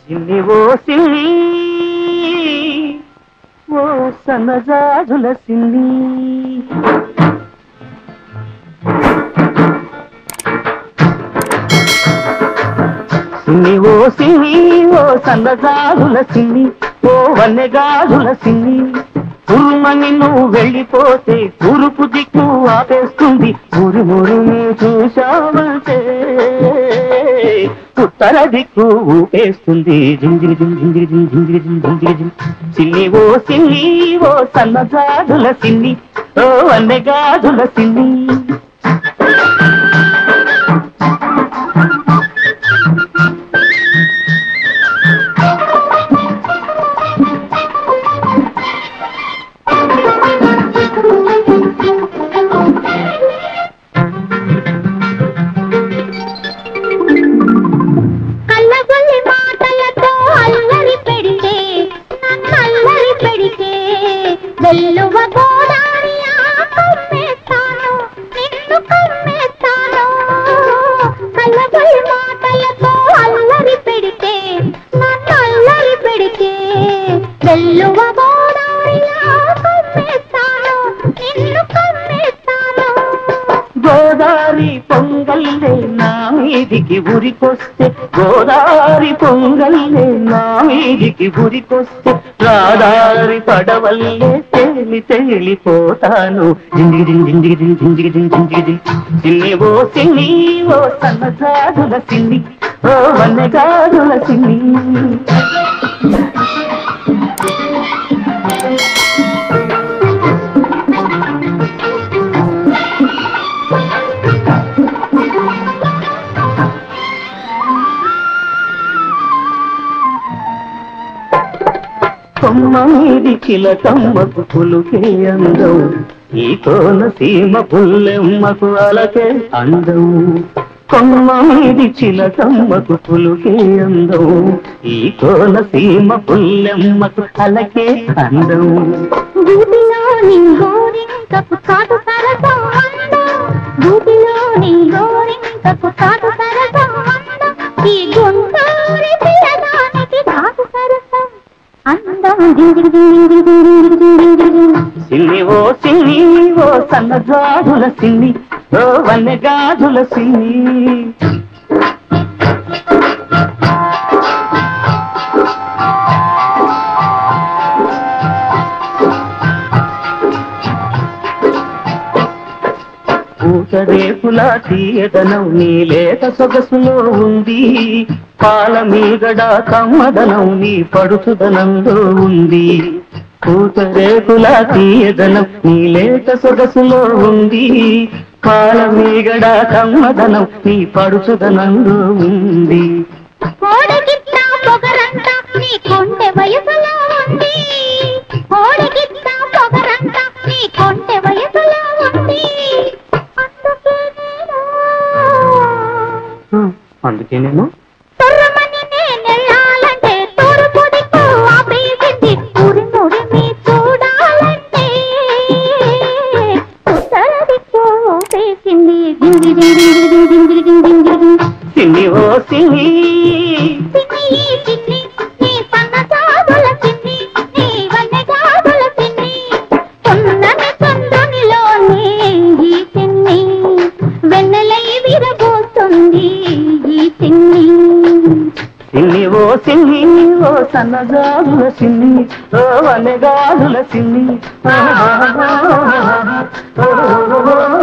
సిన్ని ఓ సిన్ని ఓ సన్నజాజుల సిన్ని సిన్ని ఓ సిన్ని ఓ సన్నజాజుల సిన్ని ఓ వన్నెగాజుల సిన్ని ఉరుమని నువ్వు వెళ్ళిపోతే తూరుపు దిక్కు ఆపేస్తుంది ఊరి మురిని చూశావంటే ఉత్తర దిక్కు ఊపేస్తుంది జింజిరి జిం జింజిరి జిం జింజిరి జిం జింజిరి జిం సిన్ని ఓ సిన్ని ఓ సన్నజాజుల సిన్ని ఓ వన్నెగాజుల సిన్ని కళ్ళగొల్లి మాటలతో అల్లరి పెడితే నన్ను అల్లరి పెడితే వెల్లువ గోదారి కమ్మేస్తాను నిన్ను కమ్మేస్తాను కళ్ళగొల్లి మాటలతో అల్లరి పెడితే నన్ను అల్లరి పెడితే వెల్లువ గోదారి కమ్మేస్తాను నిన్ను కమ్మేస్తాను గోదారి పొంగల్లే నా మీదికి ఉరికొస్తే గోదారి పొంగల్లే నా మీదికి ఉరికొస్తే రాదారి పడవల్లే తేలి తేలిపోతాను జింజిగి జింగి జింజిగి జింగి జింజిగి జింగి జింజిగి జింగి సిన్ని ఓ సిన్ని ఓ సన్నజాజుల సిన్ని ఓ వన్నెగాజుల సిన్ని కొమ్మ మీది చిలకమ్మకు పులుకే అందం ఈ కోన సీమ పుల్లెమ్మకు అలకే అందం కొమ్మ మీది చిలకమ్మకు పులుకే అందం ఈ కోన సీమ పుల్లెమ్మకు అలకే అందం గూటిలోని గోరింకపు కాటు సరసం అందం గూటిలోని గోరింకపు కాటు సరసం అందం ఈ గుంటూరి పిల్లదానికి కాటు సరసం అందం జింజిగి జింజిగి జింజిగి జింజిగి జింజిగి. సిన్ని ఓ సిన్ని ఓ సన్నజాజుల సిన్ని ఓ వన్నెగాజుల సిన్ని పూతరేకుల తీయదనం నీ లేత సొగసులో ఉంది పాల మీగడ కమ్మదనం నీ పడుచుదనంలో ఉంది పూతరేకుల తీయదనం నీ లేత సొగసులో ఉంది పాల మీగడ కమ్మదనం నీ పడుచుదనంలో ఉంది కోడగిత్త పొగరంత నీ కొంటె వయసులో ఉంది కోడగిత్త పొగరంత నీ కొంటె వయసులో ఉంది అందుకే నేను అందుకే నేను తొర్రమని నేనెళ్ళాలంటే తూర్పు దిక్కు ఆపేసింది ఊరి నురిమి చూడాలంటే ఉత్తర దిక్కు ఊపేసింది జింగిరి జింగిరి జింగిరి జింగిరి జింగిరి సిన్ని ఓ సిన్ని సిన్ని సిన్ని నీ సన్నజాజుల సిన్ని నీ వన్నెజాజుల సిన్ని సున్నని చంద్రునిలోనే ఈ సిన్ని వెన్నెలై విరబోతుంది ఈ సిన్ని సిన్ని ఓ సిన్ని ఓ సన్నజాజుల సిన్ని ఓ వనగాజుల సిన్ని ఓ